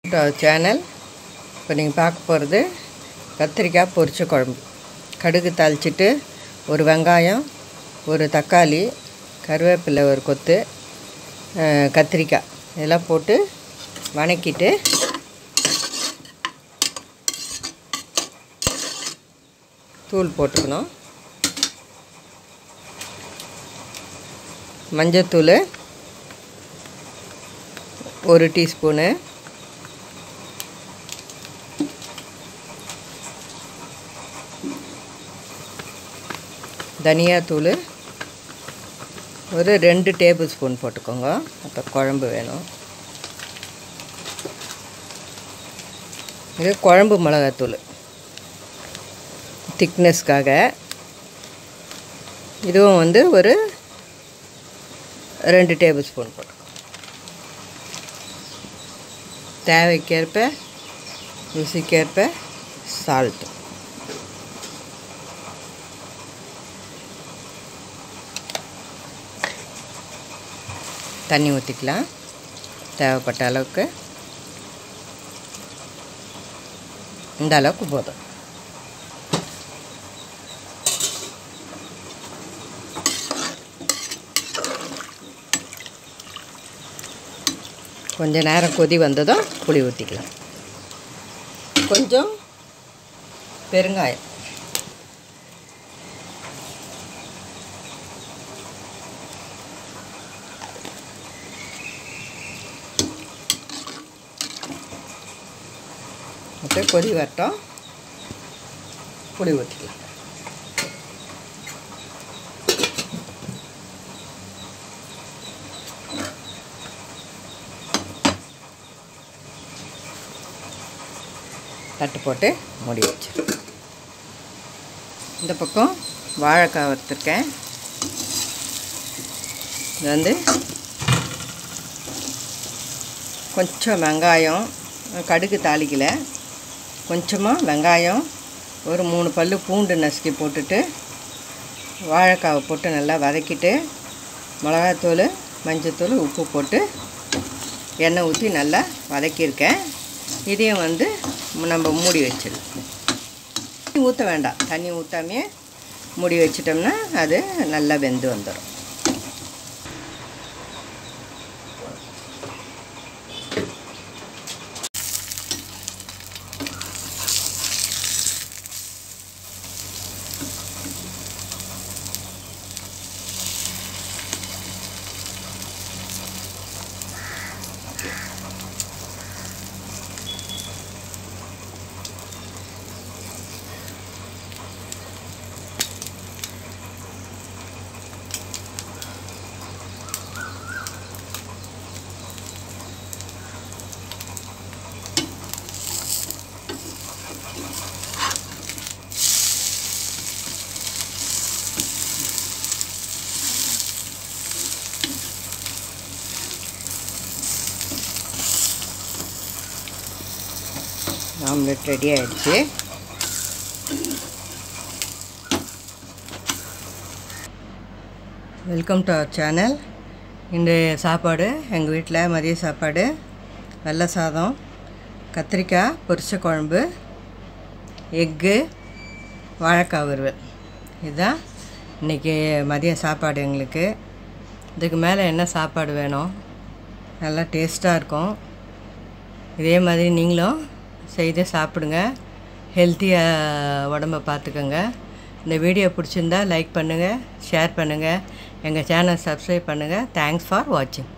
channel இப்போ நீங்கள் பார்க்க போகிறது கத்திரிக்காய் பொரிச்ச குழம்பு கடுகு தாளிச்சிட்டு ஒரு வெங்காயம் ஒரு தக்காளி கருவேப்பிலை ஒரு கொத்து அஹ், கத்திரிக்காய் இதெல்லாம் போட்டு வணக்கிட்டு தூள் போட்டுக்கணும் மஞ்சத்தூள் ஒரு டீஸ்பூனு தனியாத்தூள் ஒரு ரெண்டு டேபிள் ஸ்பூன் போட்டுக்கோங்க அப்போ குழம்பு வேணும் இது குழம்பு மிளகாத்தூள் திக்னஸ்க்காக இதுவும் வந்து ஒரு ரெண்டு டேபிள் ஸ்பூன் போட்டுக்கோ தேவைக்கேற்ப ருசிக்கேற்ப சால்ட்டு தண்ணி ஊற்றிக்கலாம் தேவைப்பட்ட அளவுக்கு இந்த அளவுக்கு போதும் கொஞ்ச நேரம் கொதி வந்ததும் புளி ஊற்றிக்கலாம் கொஞ்சம் பெருங்காயம் அப்படியே கொதி வரட்டும் புளி ஊற்றிக்கலாம் தட்டு போட்டு மூடி வச்சு இந்த பக்கம் வாழைக்காய் வறுத்துருக்கேன் இது வந்து கொஞ்சம் வெங்காயம் கடுகு தாளிக்கல கொஞ்சமாக வெங்காயம் ஒரு மூணு பல் பூண்டு நசுக்கி போட்டுட்டு வாழைக்காவை போட்டு நல்லா வதக்கிட்டு மிளகாத்தூள் மஞ்சத்தூள் உப்பு போட்டு எண்ணெய் ஊற்றி நல்லா வதக்கியிருக்கேன் இதையும் வந்து நம்ம மூடி வச்சிடலாம் தண்ணி ஊற்ற வேண்டாம் தண்ணி ஊற்றாமையே மூடி வச்சிட்டோம்னா அது நல்லா வெந்து வந்துடும் ஆம்லெட் ரெடி ஆயிடுச்சு வெல்கம் டு அவர் சேனல் இன்றைய சாப்பாடு எங்கள் வீட்டில் மதிய சாப்பாடு வெள்ளை சாதம் கத்திரிக்காய் பொரிச்ச குழம்பு எக்கு வாழைக்காய் வறுவல் இதுதான் இன்றைக்கி மதிய சாப்பாடு எங்களுக்கு இதுக்கு மேலே என்ன சாப்பாடு வேணும் நல்லா டேஸ்ட்டாக இருக்கும் இதே மாதிரி நீங்களும் செய்து சாப்பிடுங்க ஹெல்த்தியாக உடம்ப பார்த்துக்கோங்க இந்த வீடியோ பிடிச்சிருந்தா லைக் பண்ணுங்கள் ஷேர் பண்ணுங்கள் எங்கள் சேனல் சப்ஸ்கிரைப் பண்ணுங்கள் தேங்க்ஸ் ஃபார் வாட்சிங்